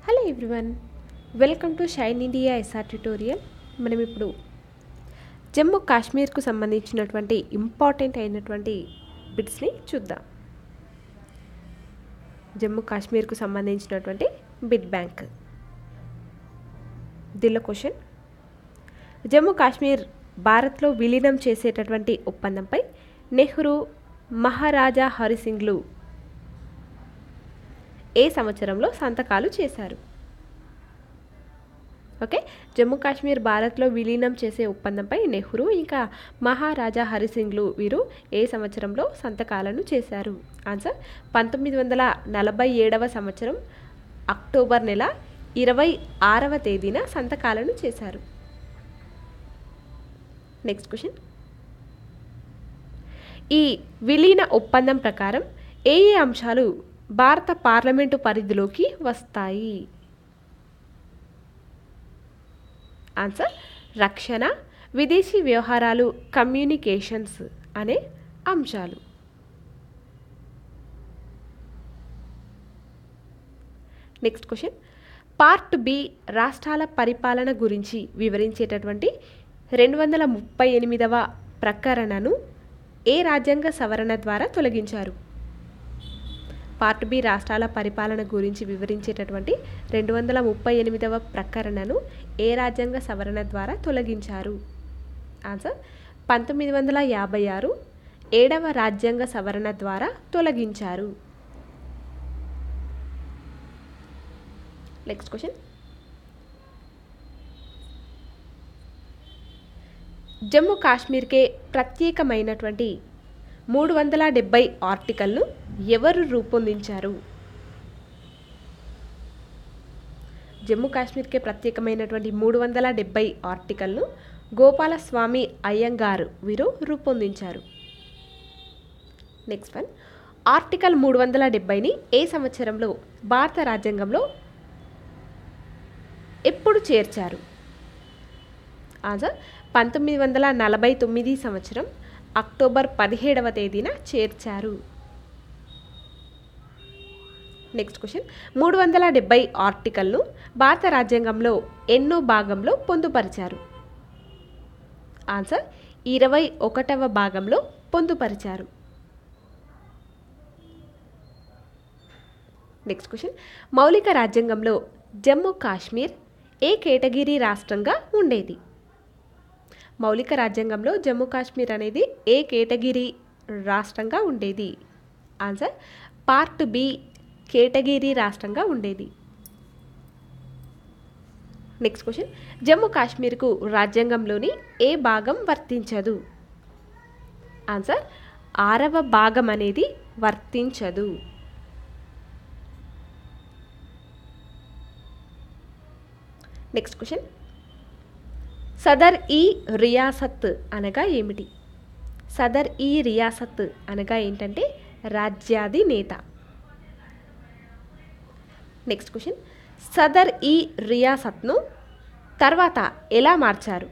hello everyone welcome to shine India SR tutorial మనం ఇప్పుడు జమ్మూ కాశ్మీర్కు సంబంధించినటువంటి ఇంపార్టెంట్ అయినటువంటి బిట్స్ని చూద్దాం జమ్మూ కాశ్మీర్కు సంబంధించినటువంటి బిట్ బ్యాంక్ దీనిలో క్వశ్చన్ జమ్మూ కాశ్మీర్ భారత్లో విలీనం చేసేటటువంటి ఒప్పందంపై నెహ్రూ మహారాజా హరిసింగ్లు ఏ సంవత్సరంలో సంతకాలు చేశారు ఓకే జమ్మూ కాశ్మీర్ భారత్లో విలీనం చేసే ఒప్పందంపై నెహ్రూ ఇంకా మహారాజా హరిసింగ్లు వీరు ఏ సంవత్సరంలో సంతకాలను చేశారు ఆన్సర్ పంతొమ్మిది వందల నలభై ఏడవ సంవత్సరం అక్టోబర్ నెల ఇరవై ఆరవ తేదీన సంతకాలను చేశారు నెక్స్ట్ క్వశ్చన్ ఈ విలీన ఒప్పందం ప్రకారం ఏ ఏ అంశాలు భారత పార్లమెంటు పరిధిలోకి వస్తాయి ఆన్సర్ రక్షణ విదేశీ వ్యవహారాలు కమ్యూనికేషన్స్ అనే అంశాలు నెక్స్ట్ క్వశ్చన్ పార్ట్ బి రాష్ట్రాల పరిపాలన గురించి వివరించేటటువంటి రెండు వందల ముప్పై ఎనిమిదవ ప్రకరణను ఏ రాజ్యాంగ సవరణ ద్వారా తొలగించారు పార్ట్ బి రాష్ట్రాల పరిపాలన గురించి వివరించేటటువంటి రెండు వందల ముప్పై ఎనిమిదవ ప్రకరణను ఏ రాజ్యాంగ సవరణ ద్వారా తొలగించారు ఆన్సర్ పంతొమ్మిది వందల యాభై ఆరు ఏడవ రాజ్యాంగ సవరణ ద్వారా తొలగించారు నెక్స్ట్ క్వశ్చన్ జమ్మూ కాశ్మీర్కే ప్రత్యేకమైనటువంటి మూడు వందల డెబ్బై ఆర్టికల్ను ఎవరు రూపొందించారు జమ్మూ కాశ్మీర్కే ప్రత్యేకమైనటువంటి మూడు వందల డెబ్బై ఆర్టికల్ను గోపాలస్వామి అయ్యంగారు వీరు రూపొందించారు నెక్స్ట్ వన్ ఆర్టికల్ మూడు వందల డెబ్బైని ఏ సంవత్సరంలో భారత రాజ్యాంగంలో ఎప్పుడు చేర్చారు ఆన్సర్ పంతొమ్మిది వందల నలభై తొమ్మిది సంవత్సరం అక్టోబర్ పదిహేడవ తేదీన చేర్చారు నెక్స్ట్ క్వశ్చన్ మూడు వందల డెబ్బై ఆర్టికల్ను భారత రాజ్యాంగంలో ఎన్నో భాగంలో పొందుపరిచారు ఆన్సర్ ఇరవై ఒకటవ భాగంలో పొందుపరిచారు నెక్స్ట్ క్వశ్చన్ మౌలిక రాజ్యాంగంలో జమ్మూ కాశ్మీర్ ఏ కేటగిరీ రాష్ట్రంగా ఉండేది మౌలిక రాజ్యాంగంలో జమ్మూ కాశ్మీర్ అనేది ఏ కేటగిరీ రాష్ట్రంగా ఉండేది ఆన్సర్ పార్ట్ బి కేటగిరీ రాష్ట్రంగా ఉండేది నెక్స్ట్ క్వశ్చన్ జమ్మూ కాశ్మీర్కు రాజ్యాంగంలోని ఏ భాగం వర్తించదు ఆన్సర్ ఆరవ భాగం అనేది వర్తించదు నెక్స్ట్ క్వశ్చన్ సదర్ ఈ రియాసత్ అనగా ఏమిటి సదర్ ఈ రియాసత్ అనగా ఏంటంటే రాజ్యాధినేత నెక్స్ట్ క్వశ్చన్ సదర్ ఈ రియాసత్ను తర్వాత ఎలా మార్చారు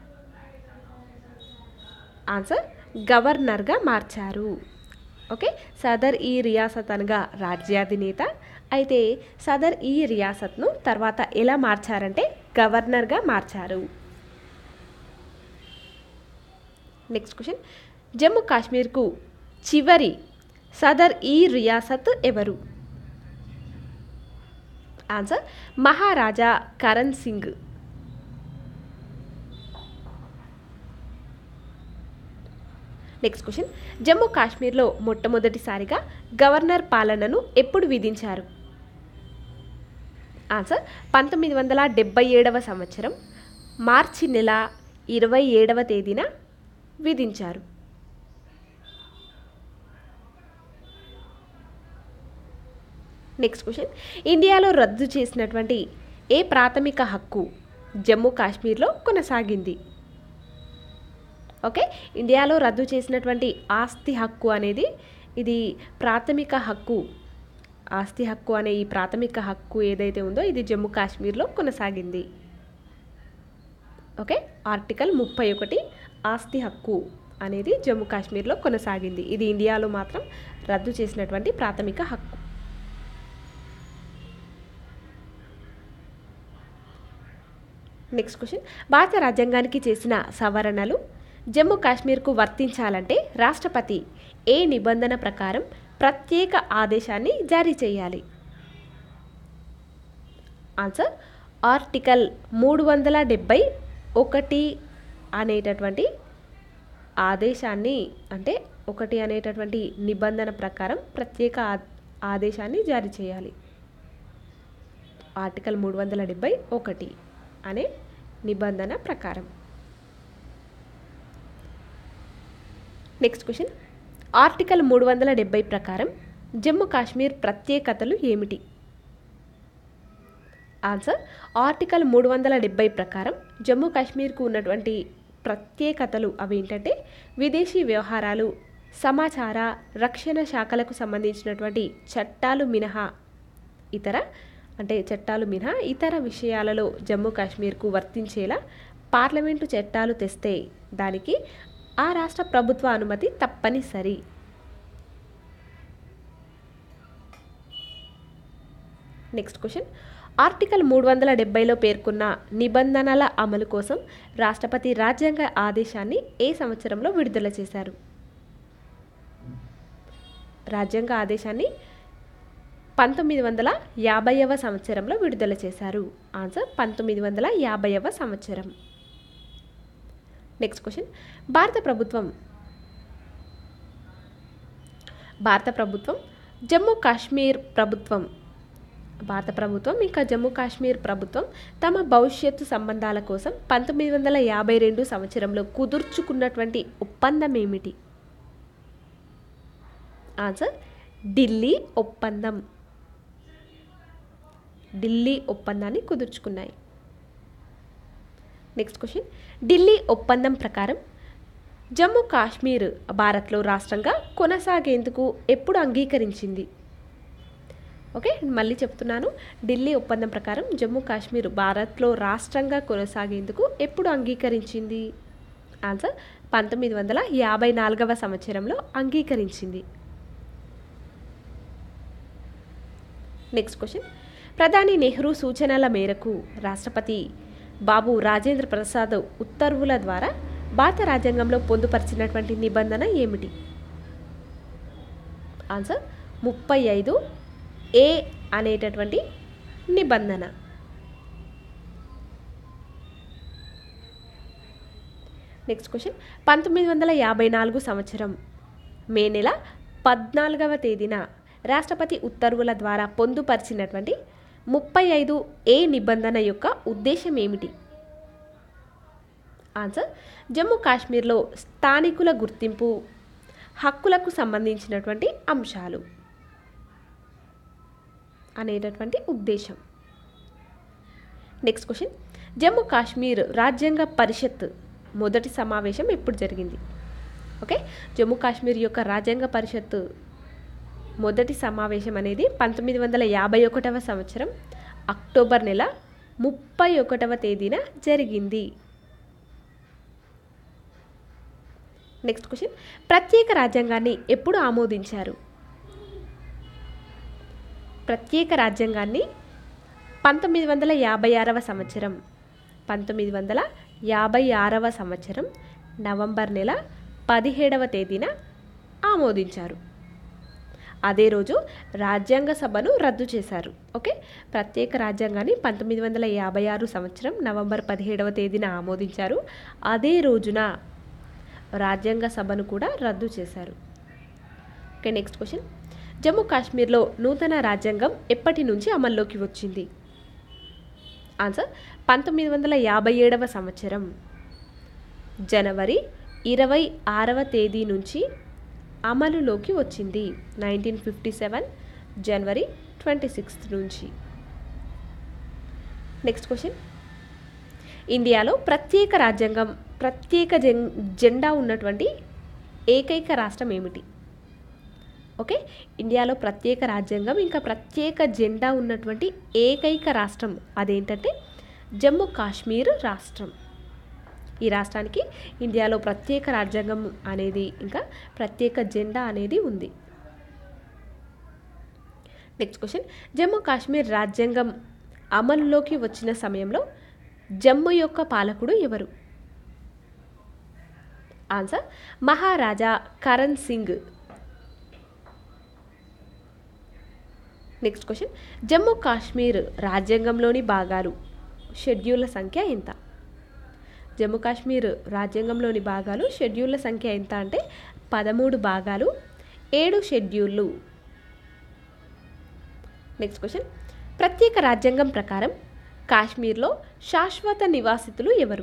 ఆన్సర్ గవర్నర్గా మార్చారు ఓకే సదర్ ఈ రియాసత్ అనగా రాజ్యాధినేత అయితే సదర్ ఈ రియాసత్ను తర్వాత ఎలా మార్చారంటే గవర్నర్గా మార్చారు నెక్స్ట్ క్వశ్చన్ జమ్మూ కాశ్మీర్కు చివరి సదర్ ఈ రియాసత్ ఎవరు answer Maharaja Karan Singh next question Jammu కాశ్మీర్లో మొట్టమొదటిసారిగా గవర్నర్ పాలనను ఎప్పుడు విధించారు ఆన్సర్ పంతొమ్మిది వందల డెబ్బై ఏడవ సంవత్సరం మార్చి నెల ఇరవై ఏడవ తేదీన విధించారు నెక్స్ట్ క్వశ్చన్ ఇండియాలో రద్దు చేసినటువంటి ఏ ప్రాథమిక హక్కు జమ్మూ కాశ్మీర్లో కొనసాగింది ఓకే ఇండియాలో రద్దు చేసినటువంటి ఆస్తి హక్కు అనేది ఇది ప్రాథమిక హక్కు ఆస్తి హక్కు అనే ఈ ప్రాథమిక హక్కు ఏదైతే ఉందో ఇది జమ్మూ కాశ్మీర్లో కొనసాగింది ఓకే ఆర్టికల్ ముప్పై ఒకటి ఆస్తి హక్కు అనేది జమ్మూ కాశ్మీర్లో కొనసాగింది ఇది ఇండియాలో మాత్రం రద్దు చేసినటువంటి ప్రాథమిక హక్కు నెక్స్ట్ క్వశ్చన్ భారత రాజ్యాంగానికి చేసిన సవరణలు జమ్మూ కాశ్మీర్కు వర్తించాలంటే రాష్ట్రపతి ఏ నిబంధన ప్రకారం ప్రత్యేక ఆదేశాన్ని జారీ చేయాలి ఆన్సర్ ఆర్టికల్ మూడు వందల డెబ్బై ఒకటి అనేటటువంటి ఆదేశాన్ని అంటే ఒకటి అనేటటువంటి నిబంధన ప్రకారం ప్రత్యేక ఆ- ఆదేశాన్ని జారీ చేయాలి ఆర్టికల్ మూడు వందల డెబ్బై ఒకటి అనే నిబంధన ప్రకారం నెక్స్ట్ క్వశ్చన్ ఆర్టికల్ మూడు వందల డెబ్బై ప్రకారం జమ్మూ కాశ్మీర్ ప్రత్యేకతలు ఏమిటి ఆన్సర్ ఆర్టికల్ మూడు వందల డెబ్బై ప్రకారం జమ్మూ కాశ్మీర్కు ఉన్నటువంటి ప్రత్యేకతలు అవి ఏంటంటే విదేశీ వ్యవహారాలు సమాచార రక్షణ శాఖలకు సంబంధించినటువంటి చట్టాలు మినహా ఇతర అంటే చట్టాలు మినహా ఇతర విషయాలలో జమ్మూ కాశ్మీర్కు వర్తించేలా పార్లమెంటు చట్టాలు తెస్తే దానికి ఆ రాష్ట్ర ప్రభుత్వ అనుమతి తప్పనిసరి నెక్స్ట్ క్వశ్చన్ ఆర్టికల్ మూడు వందల డెబ్బైలో పేర్కొన్న నిబంధనల అమలు కోసం రాష్ట్రపతి రాజ్యాంగ ఆదేశాన్ని ఏ సంవత్సరంలో విడుదల చేశారు రాజ్యాంగ ఆదేశాన్ని పంతొమ్మిది వందల యాభైవ సంవత్సరంలో విడుదల చేశారు ఆన్సర్ పంతొమ్మిది వందల యాభైవ సంవత్సరం నెక్స్ట్ క్వశ్చన్ భారత ప్రభుత్వం భారత ప్రభుత్వం జమ్మూ కాశ్మీర్ ప్రభుత్వం భారత ప్రభుత్వం ఇంకా జమ్మూ కాశ్మీర్ ప్రభుత్వం తమ భవిష్యత్తు సంబంధాల కోసం పంతొమ్మిది వందల యాభై రెండు సంవత్సరంలో కుదుర్చుకున్నటువంటి ఒప్పందం ఏమిటి ఆన్సర్ ఢిల్లీ ఒప్పందం ఢిల్లీ ఒప్పందాన్ని కుదుర్చుకున్నాయి నెక్స్ట్ క్వశ్చన్ ఢిల్లీ ఒప్పందం ప్రకారం జమ్మూ కాశ్మీర్ భారత్లో రాష్ట్రంగా కొనసాగేందుకు ఎప్పుడు అంగీకరించింది ఓకే మళ్ళీ చెప్తున్నాను ఢిల్లీ ఒప్పందం ప్రకారం జమ్మూ కాశ్మీర్ భారత్లో రాష్ట్రంగా కొనసాగేందుకు ఎప్పుడు అంగీకరించింది ఆన్సర్ పంతొమ్మిది వందల యాభై నాలుగవ సంవత్సరంలో అంగీకరించింది నెక్స్ట్ క్వశ్చన్ ప్రధాని నెహ్రూ సూచనల మేరకు రాష్ట్రపతి బాబు రాజేంద్ర ప్రసాద్ ఉత్తర్వుల ద్వారా భారత రాజ్యాంగంలో పొందుపరిచినటువంటి నిబంధన ఏమిటి ఆన్సర్ ముప్పై ఐదు ఏ అనేటటువంటి నిబంధన నెక్స్ట్ క్వశ్చన్ పంతొమ్మిది వందల యాభై నాలుగు సంవత్సరం మే నెల పద్నాలుగవ తేదీన రాష్ట్రపతి ఉత్తర్వుల ద్వారా పొందుపరిచినటువంటి ముప్పై ఐదు ఏ నిబంధన యొక్క ఉద్దేశం ఏమిటి ఆన్సర్ జమ్మూ కాశ్మీర్లో స్థానికుల గుర్తింపు హక్కులకు సంబంధించినటువంటి అంశాలు అనేటటువంటి ఉద్దేశం నెక్స్ట్ క్వశ్చన్ జమ్మూ కాశ్మీర్ రాజ్యాంగ పరిషత్ మొదటి సమావేశం ఎప్పుడు జరిగింది ఓకే జమ్మూ కాశ్మీర్ యొక్క రాజ్యాంగ పరిషత్ మొదటి సమావేశం అనేది పంతొమ్మిది వందల యాభై ఒకటవ సంవత్సరం అక్టోబర్ నెల ముప్పై ఒకటవ తేదీన జరిగింది నెక్స్ట్ క్వశ్చన్ ప్రత్యేక రాజ్యాంగాన్ని ఎప్పుడు ఆమోదించారు ప్రత్యేక రాజ్యాంగాన్ని పంతొమ్మిది వందల యాభై ఆరవ సంవత్సరం పంతొమ్మిది వందల యాభై ఆరవ సంవత్సరం నవంబర్ నెల పదిహేడవ తేదీన ఆమోదించారు అదే రోజు రాజ్యాంగ సభను రద్దు చేశారు ఓకే ప్రత్యేక రాజ్యాంగాన్ని పంతొమ్మిది వందల యాభై ఆరు సంవత్సరం నవంబర్ పదిహేడవ తేదీన ఆమోదించారు అదే రోజున రాజ్యాంగ సభను కూడా రద్దు చేశారు ఓకే నెక్స్ట్ క్వశ్చన్ జమ్మూ కాశ్మీర్లో నూతన రాజ్యాంగం ఎప్పటి నుంచి అమల్లోకి వచ్చింది ఆన్సర్ పంతొమ్మిది వందల యాభై ఏడవ సంవత్సరం జనవరి ఇరవై ఆరవ తేదీ నుంచి అమలులోకి వచ్చింది నైన్టీన్ ఫిఫ్టీ సెవెన్ జనవరి ట్వంటీ సిక్స్త్ నుంచి నెక్స్ట్ క్వశ్చన్ ఇండియాలో ప్రత్యేక రాజ్యాంగం ప్రత్యేక జెం జెండా ఉన్నటువంటి ఏకైక రాష్ట్రం ఏమిటి ఓకే ఇండియాలో ప్రత్యేక రాజ్యాంగం ఇంకా ప్రత్యేక జెండా ఉన్నటువంటి ఏకైక రాష్ట్రం అదేంటంటే జమ్మూ కాశ్మీర్ రాష్ట్రం ఈ రాష్ట్రానికి ఇండియాలో ప్రత్యేక రాజ్యాంగం అనేది ఇంకా ప్రత్యేక జెండా అనేది ఉంది నెక్స్ట్ క్వశ్చన్ జమ్మూ కాశ్మీర్ రాజ్యాంగం అమలులోకి వచ్చిన సమయంలో జమ్ము యొక్క పాలకుడు ఎవరు answer Maharaja Karan Singh next question Jammu Kashmir రాజ్యాంగంలోని భాగాలు షెడ్యూళ్ల సంఖ్య ఎంత జమ్మూ కాశ్మీర్ రాజ్యాంగంలోని భాగాలు షెడ్యూళ్ల సంఖ్య ఎంత అంటే పదమూడు భాగాలు ఏడు షెడ్యూళ్ళు నెక్స్ట్ క్వశ్చన్ ప్రత్యేక రాజ్యాంగం ప్రకారం కాశ్మీర్లో శాశ్వత నివాసితులు ఎవరు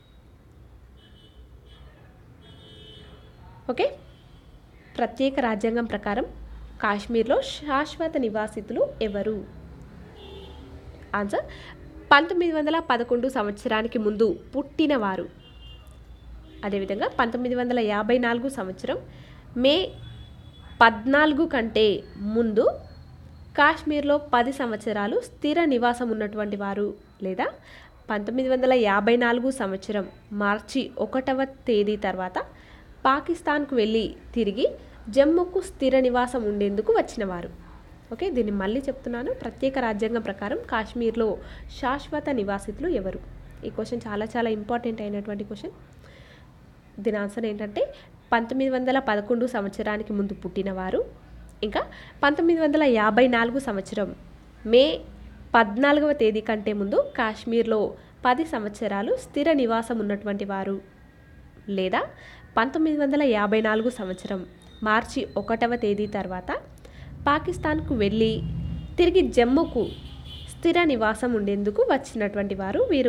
ఓకే ప్రత్యేక రాజ్యాంగం ప్రకారం కాశ్మీర్లో శాశ్వత నివాసితులు ఎవరు ఆన్సర్ పంతొమ్మిది వందల పదకొండు సంవత్సరానికి ముందు పుట్టినవారు అదేవిధంగా పంతొమ్మిది వందల యాభై నాలుగు సంవత్సరం మే పద్నాలుగు కంటే ముందు కాశ్మీర్లో పది సంవత్సరాలు స్థిర నివాసం ఉన్నటువంటి వారు లేదా పంతొమ్మిది వందల యాభై నాలుగు సంవత్సరం మార్చి ఒకటవ తేదీ తర్వాత పాకిస్తాన్కు వెళ్ళి తిరిగి జమ్మూకు స్థిర నివాసం ఉండేందుకు వచ్చినవారు ఓకే దీన్ని మళ్ళీ చెప్తున్నాను ప్రత్యేక రాజ్యాంగం ప్రకారం కాశ్మీర్లో శాశ్వత నివాసితులు ఎవరు ఈ క్వశ్చన్ చాలా చాలా ఇంపార్టెంట్ అయినటువంటి క్వశ్చన్ దీని ఆన్సర్ ఏంటంటే పంతొమ్మిది వందల పదకొండు సంవత్సరానికి ముందు పుట్టినవారు ఇంకా పంతొమ్మిది వందల యాభై నాలుగు సంవత్సరం మే పద్నాలుగవ తేదీ కంటే ముందు కాశ్మీర్లో పది సంవత్సరాలు స్థిర నివాసం ఉన్నటువంటి వారు లేదా పంతొమ్మిది వందల యాభై నాలుగు సంవత్సరం మార్చి ఒకటవ తేదీ తర్వాత పాకిస్తాన్కు వెళ్ళి తిరిగి జమ్మూకు స్థిర నివాసం ఉండేందుకు వచ్చినటువంటి వారు వీరు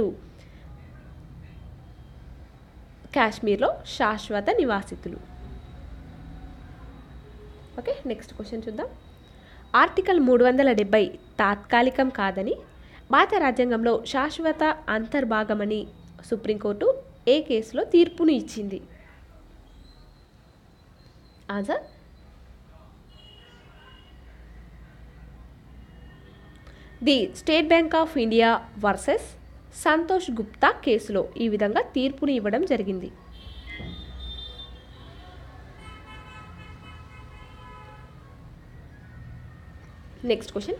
కాశ్మీర్లో శాశ్వత నివాసితులు ఓకే నెక్స్ట్ క్వశ్చన్ చూద్దాం ఆర్టికల్ మూడు వందల డెబ్బై తాత్కాలికం కాదని భారత రాజ్యాంగంలో శాశ్వత అంతర్భాగమని సుప్రీంకోర్టు ఏ కేసులో తీర్పును ఇచ్చింది answer the state bank of India versus Santosh Gupta కేసులో ఈ విధంగా తీర్పుని ఇవ్వడం జరిగింది next question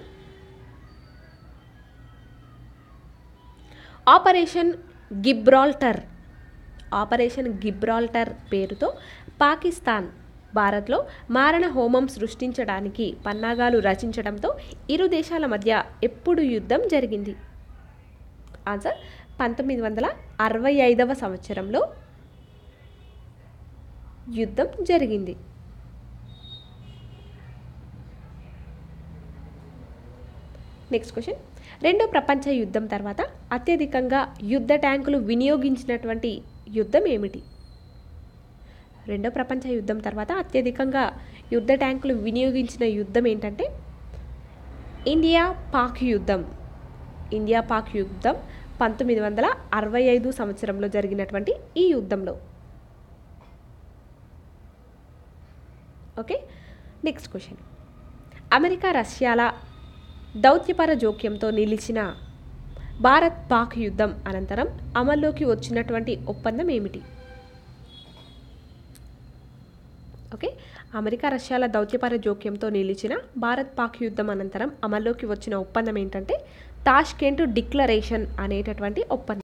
operation Gibraltar operation Gibraltar పేరుతో పాకిస్తాన్ భారత్లో మారణ హోమం సృష్టించడానికి పన్నాగాలు రచించడంతో ఇరు దేశాల మధ్య ఎప్పుడు యుద్ధం జరిగింది ఆన్సర్ పంతొమ్మిది వందల అరవై ఐదవ సంవత్సరంలో యుద్ధం జరిగింది నెక్స్ట్ క్వశ్చన్ రెండో ప్రపంచ యుద్ధం తర్వాత అత్యధికంగా యుద్ధ ట్యాంకులు వినియోగించినటువంటి యుద్ధం ఏమిటి రెండో ప్రపంచ యుద్ధం తర్వాత అత్యధికంగా యుద్ధ ట్యాంకులు వినియోగించిన యుద్ధం ఏంటంటే ఇండియా పాక్ యుద్ధం ఇండియా పాక్ యుద్ధం పంతొమ్మిది వందల అరవై ఐదు సంవత్సరంలో జరిగినటువంటి ఈ యుద్ధంలో ఓకే నెక్స్ట్ క్వశ్చన్ అమెరికా రష్యాల దౌత్యపర జోక్యంతో నిలిచిన భారత్ పాక్ యుద్ధం అనంతరం అమల్లోకి వచ్చినటువంటి ఒప్పందం ఏమిటి ఓకే అమెరికా రష్యాల దౌత్యపర జోక్యంతో నిలిచిన భారత్ పాక్ యుద్ధం అనంతరం అమల్లోకి వచ్చిన ఒప్పందం ఏంటంటే తాష్కెంట్ డిక్లరేషన్ అనేటటువంటి ఒప్పందం